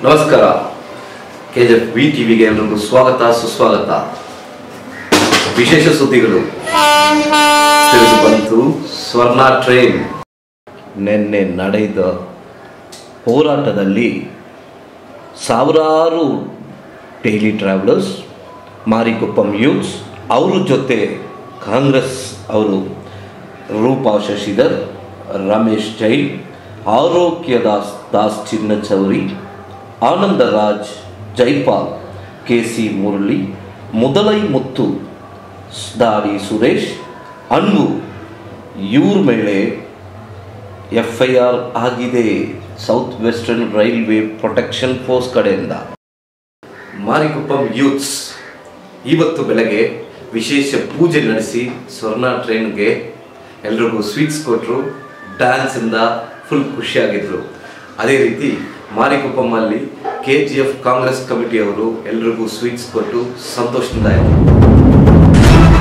ನಮಸ್ಕಾರ K G F V ಟಿವಿಗೆ ಎಲ್ರಿಗೂ ಸ್ವಾಗತ ಸುಸ್ವಾಗತ ವಿಶೇಷ ಸುದ್ದಿಗಳು ತಿಳಿದು ಬಂತು ಸ್ವರ್ಣ ಟ್ರೈನ್ ನಿನ್ನೆ ನಡೆದ ಹೋರಾಟದಲ್ಲಿ ಸಾವಿರಾರು ಡೈಲಿ ಟ್ರಾವೆಲರ್ಸ್ ಮಾರಿಕೊಪ್ಪಂ ಯೂತ್ಸ್ ಅವ್ರ ಜೊತೆ ಕಾಂಗ್ರೆಸ್ ಅವರು ರೂಪಾ ಶಶಿಧರ್ ರಮೇಶ್ ಜೈನ್ ಆರೋಗ್ಯ ದಾಸ್ ದಾಸ್ ಚಿನ್ನಚೌರಿ ಆನಂದರಾಜ್ ಜೈಪಾಲ್ ಕೆ ಸಿ ಮುರಳಿ ಮುದಲೈ ಮುತ್ತು ದಾಡಿ ಸುರೇಶ್ ಅನ್ವು ಇವ್ರ ಮೇಲೆ ಎಫ್ ಐ ಆರ್ ಆಗಿದೆ south western railway protection force ಕಡೆಯಿಂದ ಮಾರಿಕೊಪ್ಪಂ ಯೂತ್ಸ್ ಇವತ್ತು ಬೆಳಗ್ಗೆ ವಿಶೇಷ ಪೂಜೆ ನಡೆಸಿ ಸ್ವರ್ಣ ಟ್ರೈನ್ಗೆ ಎಲ್ರಿಗೂ ಸ್ವೀಟ್ಸ್ ಕೊಟ್ಟರು ಡ್ಯಾನ್ಸಿಂದ ಫುಲ್ ಖುಷಿಯಾಗಿದ್ರು ಅದೇ ರೀತಿ ಮಾರಿಕೊಪ್ಪಮಲ್ಲಿ ಕೆ ಜಿ ಎಫ್ ಕಾಂಗ್ರೆಸ್ ಕಮಿಟಿಯವರು ಎಲ್ರಿಗೂ ಸ್ವೀಟ್ಸ್ ಕೊಟ್ಟು ಸಂತೋಷದಿಂದ ಇದ್ರು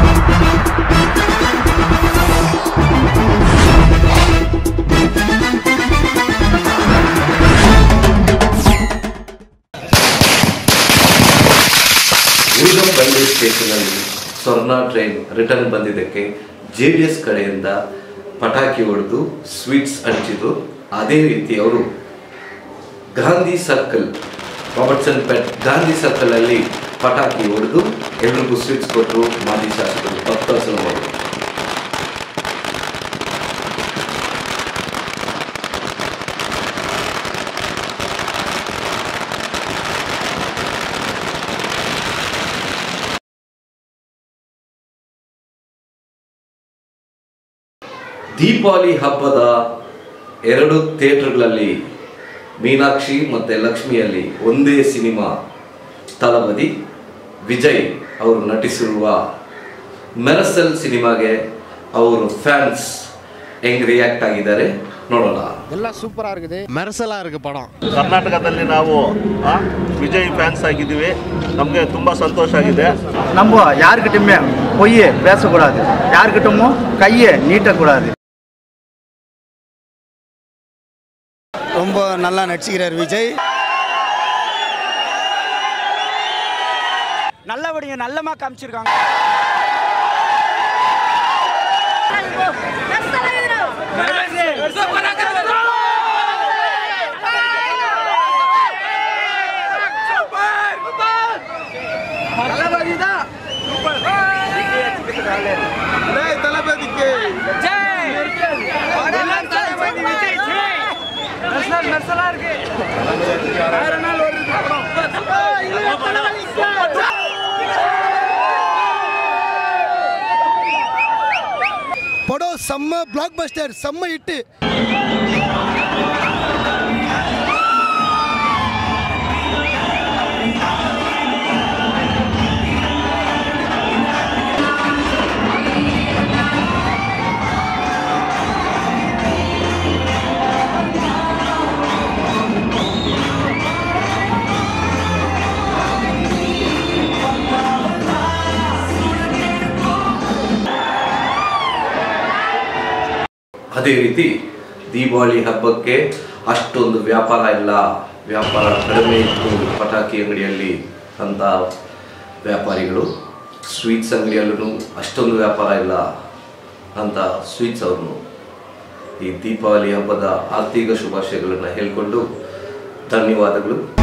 ಊರಿನ ರೈಲ್ವೆ ಸ್ಟೇಷನಲ್ಲಿ ಸ್ವರ್ಣ ಟ್ರೈನ್ ರಿಟರ್ನ್ ಬಂದಿದ್ದಕ್ಕೆ ಜೆ ಡಿ ಎಸ್ ಕಡೆಯಿಂದ ಪಟಾಕಿ ಹೊಡೆದು ಸ್ವೀಟ್ಸ್ ಹಂಚಿದ್ರು ಅದೇ ರೀತಿ ಅವರು Gandhi circle Robertsonpet Gandhi circle ಅಲ್ಲಿ ಪಟಾಕಿ ಹೊಡೆದು ಎಲ್ರಿಗೂ ಸ್ವೀಟ್ಸ್ ಕೊಟ್ಟರು ಮಾಜಿ ಶಾಸಕರು ಭಕ್ತಾಸನ ಅವರು ದೀಪಾವಳಿ ಹಬ್ಬದ ಎರಡು ಥಿಯೇಟರ್ಗಳಲ್ಲಿ ಮೀನಾಕ್ಷಿ ಮತ್ತು ಲಕ್ಷ್ಮಿಯಲ್ಲಿ ಒಂದೇ ಸಿನಿಮಾ ತಲಬದಿ ವಿಜಯ್ ಅವರು ನಟಿಸಿರುವ ಮೆರಸಲ್ ಸಿನಿಮಾಗೆ ಅವರು ಫ್ಯಾನ್ಸ್ ಹೆಂಗ್ ರಿಯಾಕ್ಟ್ ಆಗಿದ್ದಾರೆ ನೋಡೋಣ எல்லாம் சூப்பரா இருக்குது மெர்சலா இருக்கு படம் ಕರ್ನಾಟಕದಲ್ಲಿ ನಾವು ಆ, ವಿಜಯ್ ಫ್ಯಾನ್ಸ್ ಆಗಿದ್ದೀವಿ ನಮಗೆ ತುಂಬ ಸಂತೋಷ ಆಗಿದೆ நம்ம யாருக்கிட்டையுமே பொய்யே பேசக்கூடாது யாருக்கிட்டமோ கையை நீட்டக்கூடாது ரொம்ப நல்லா நடிச்சுக்கிறார் விஜய் நல்லபடியா நல்லமா காமிச்சிருக்காங்க படம் செம்ம பிளாக் பஸ்டர் செம்ம ஹிட்டு ಅದೇ ರೀತಿ ದೀಪಾವಳಿ ಹಬ್ಬಕ್ಕೆ ಅಷ್ಟೊಂದು ವ್ಯಾಪಾರ ಇಲ್ಲ ವ್ಯಾಪಾರ ಕಡಿಮೆ ಇತ್ತು ಪಟಾಕಿ ಅಂಗಡಿಯಲ್ಲಿ ಅಂತ ವ್ಯಾಪಾರಿಗಳು ಸ್ವೀಟ್ಸ್ ಅಂಗಡಿಯಲ್ಲೂ ಅಷ್ಟೊಂದು ವ್ಯಾಪಾರ ಇಲ್ಲ ಅಂತ ಸ್ವೀಟ್ಸ್ ಅವ್ರನ್ನು ಈ ದೀಪಾವಳಿ ಹಬ್ಬದ ಆರ್ಥಿಕ ಶುಭಾಶಯಗಳನ್ನು ಹೇಳಿಕೊಂಡು ಧನ್ಯವಾದಗಳು